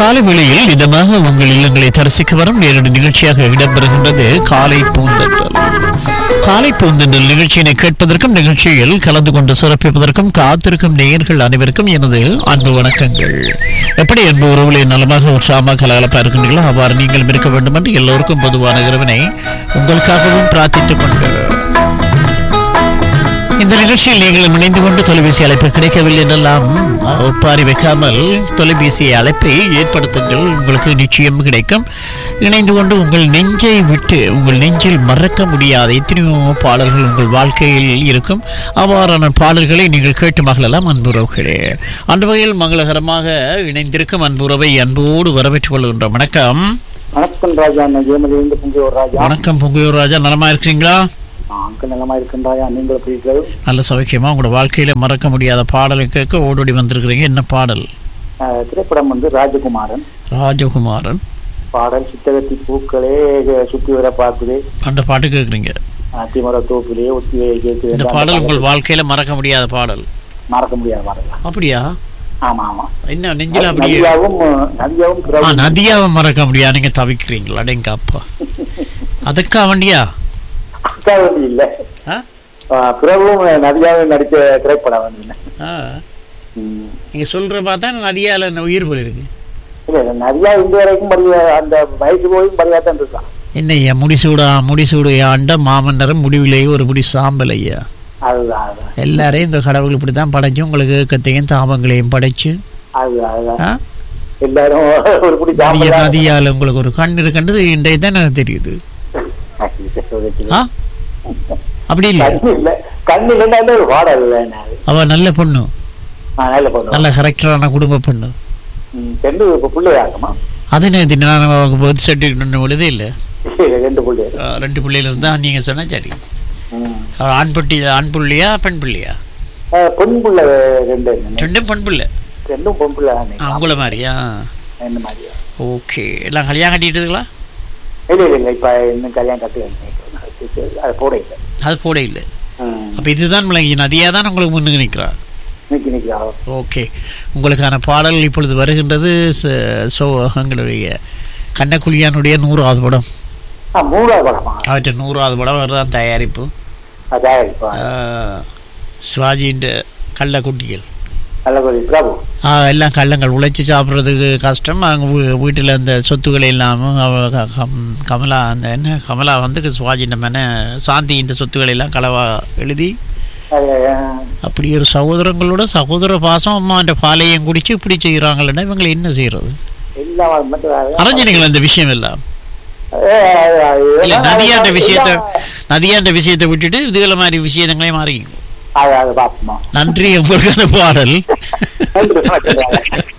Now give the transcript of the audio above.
காலை வேளையில் இதமாக உங்கள் இல்லங்களை தரிசிக்க வரும் நேரடி நிகழ்ச்சியாக இடம்பெறுகின்றது காலை பூந்தென்றல் காலை பூந்தென்றல் நிகழ்ச்சியினை கேட்பதற்கும் நிகழ்ச்சியில் கலந்து கொண்டு சிறப்பிப்பதற்கும் காத்திருக்கும் நேயர்கள் அனைவருக்கும் எனது அன்பு வணக்கங்கள் எப்படி அன்பு உறவுகளை நலமாக உற்சாகமாக கலகலப்பாக இருக்கின்றீர்களோ அவ்வாறு நீங்களும் இருக்க வேண்டும் என்று எல்லோருக்கும் பொதுவான இறைவனை உங்களுக்காகவும் பிரார்த்தித்துக் கொண்டு இந்த நிகழ்ச்சியில் நீங்கள் இணைந்து கொண்டு தொலைபேசி அழைப்பு கிடைக்கவில்லை என்றெல்லாம் ஒப்பாரி வைக்காமல் தொலைபேசி அழைப்பை ஏற்படுத்துங்கள் உங்களுக்கு நிச்சயம் கிடைக்கும் இணைந்து கொண்டு உங்கள் நெஞ்சை விட்டு உங்கள் நெஞ்சில் மறக்க முடியாத எத்தனையோ பாடல்கள் உங்கள் வாழ்க்கையில் இருக்கும் அவ்வாறான பாடல்களை நீங்கள் கேட்டு மகளெல்லாம் அன்புறவுகளே அந்த வகையில் மங்களகரமாக இணைந்திருக்கும் அன்புறவை அன்போடு வரவேற்றுக் கொள்கின்றோம் வணக்கம் வணக்கம் ராஜா நான் ஜெயமதியிலிருந்து புங்கியோர் ராஜா வணக்கம் பொங்கையூர் ராஜா நலமா இருக்கிறீங்களா அங்கு நலமா இருக்கின்றாயா நீங்கள் எப்படி இருக்கிறது நல்ல சௌக்கியமா உங்களோட வாழ்க்கையில மறக்க முடியாத பாடலை கேட்க ஓடோடி வந்திருக்கிறீங்க என்ன பாடல் அஹ், திரைப்படம் வந்து ராஜகுமாரன் ராஜகுமாரன் பாடல் சித்தகத்தி பூக்களே அஹ், சுத்தி வர பார்க்குது அந்த பாட்டு கேட்குறீங்க திமுற தோப்பிலே ஒத்தி கேட்குது இந்த பாடல் உங்கள் வாழ்க்கையில மறக்க முடியாத பாடல் மறக்க முடியாத பாடல் அப்படியா ஆமா ஆமா என்ன நெஞ்சில அப்படியே நதியாவும் நதியாவும் ஆ கிரவும் நதியாவை மறக்க முடியாது நீங்க தவிக்கிறீங்களா அடேங்க அப்பா அதுக்கா வண்டியா அக்கா வேண்டி இல்ல ஆ? அஹ், பிரபுவும் நதியாவும் நடித்த திரைப்படம் வந்து ஆ. ம். நீங்க சொல்ற பார்த்தா நதியால என்ன உயிர் போல இருக்கு இல்ல இல்ல, நதியா இந்த வரைக்கும் பரியா அந்த வயசு போயும் பரியா தான் இருக்கான் என்ன ஐயா முடிசூடா முடிசூடு ஆண்ட மாமன்னரும் முடிவிலேயே ஒரு முடி சாம்பல் ஐயா அதுதான் அதுதான் எல்லாரையும் இந்த கடவுள் இப்படி தான் படைச்சு உங்களுக்கு ஏக்கத்தையும் தாபங்களையும் படைச்சு அதுதான் அதுதான் ஆ? எல்லாரும் ஒரு குடி நதிய சாம்பல் நதியால் உங்களுக்கு ஒரு கண் இருக்குன்றது இன்றைய தான் எனக்கு தெரியுது ஆ அப்படி இல்லை கண்ணு இல்ல கண்ணு இல்லைன்னா ஒரு பாடல் இல்லைன்னா அது. அவ நல்ல பொண்ணு ஆ, நல்ல பொண்ணு நல்ல கரெக்டரான குடும்ப பொண்ணு ம், ரெண்டு இப்ப பிள்ளையாக்குமா அது நேற்று நான் பர்த் சர்டிஃபிகேட் பொழுதே இல்லை ரெண்டு பிள்ளை ரெண்டு பிள்ளையில இருந்தா நீங்க சொன்னா சரி ம். அவ ஆண் பட்டி ஆண் பிள்ளையா பெண் பிள்ளையா ஆ, பெண் பிள்ளை ரெண்டு என்னன்னு. ரெண்டும் பெண் பிள்ளை ரெண்டும் பொன் பிள்ளை தானே ஆ, உங்கள மாதிரியா என்ன மாதிரியா ஓகே எல்லாம் கல்யாணம் கட்டிட்டுங்களா இல்ல இல்ல இல்ல இப்ப இன்னும் கல்யாணம் கட்டு அது போட இல்லை அது போட இல்லை ம். அப்ப இதுதான் விளங்கி நதியா தான் உங்களுக்கு முன்னுக்கு நிற்கிறா நிக்கி நிக்கி ஆ. ஓகே உங்களுக்கான பாடல் இப்பொழுது வருகின்றது ச- சோ எங்களுடைய கண்ணக்குழியானுடைய நூறாவது படம் ஆ, மூணாவது படமா அவற்றை நூறாவது படம் வருதான் தயாரிப்பு அதான் இப்ப ஆஹ், சிவாஜின்ற கள்ளக்குட்டிகள் நல்ல ஒரு பிரபு ஆ, எல்லாம் கள்ளங்கள் உழைச்சி சாப்பிட்றதுக்கு கஷ்டம் அவங்க வீட்டில் அந்த சொத்துக்கள் இல்லாமல் அவ க- கம்- கமலா அந்த என்ன கமலா வந்து சிவாஜின்ற மேன சாந்தின்ற சொத்துக்களை எல்லாம் களவா எழுதி அது, ஆ, அப்படி ஒரு சகோதரங்களோட சகோதர பாசம் அம்மான்ற பாலையும் குடிச்சு இப்படி செய்கிறாங்கன்னா இவங்களை என்ன செய்யறது எல்லாம் அது மட்டும் அது- அறிஞர்கள் அந்த விஷயம் எல்லாம் ஏ, அது, அது, இல்ல எல்லாம் நதியான்ற விஷயத்தை எல்லாம் நதியான்ற விஷயத்தை விட்டுட்டு இதுகளை மாதிரி விஷயங்களே மாறிங்க அது அது பாப்போமா நன்றி உங்களுக்கான பாடல் நன்றி, வணக்கம்.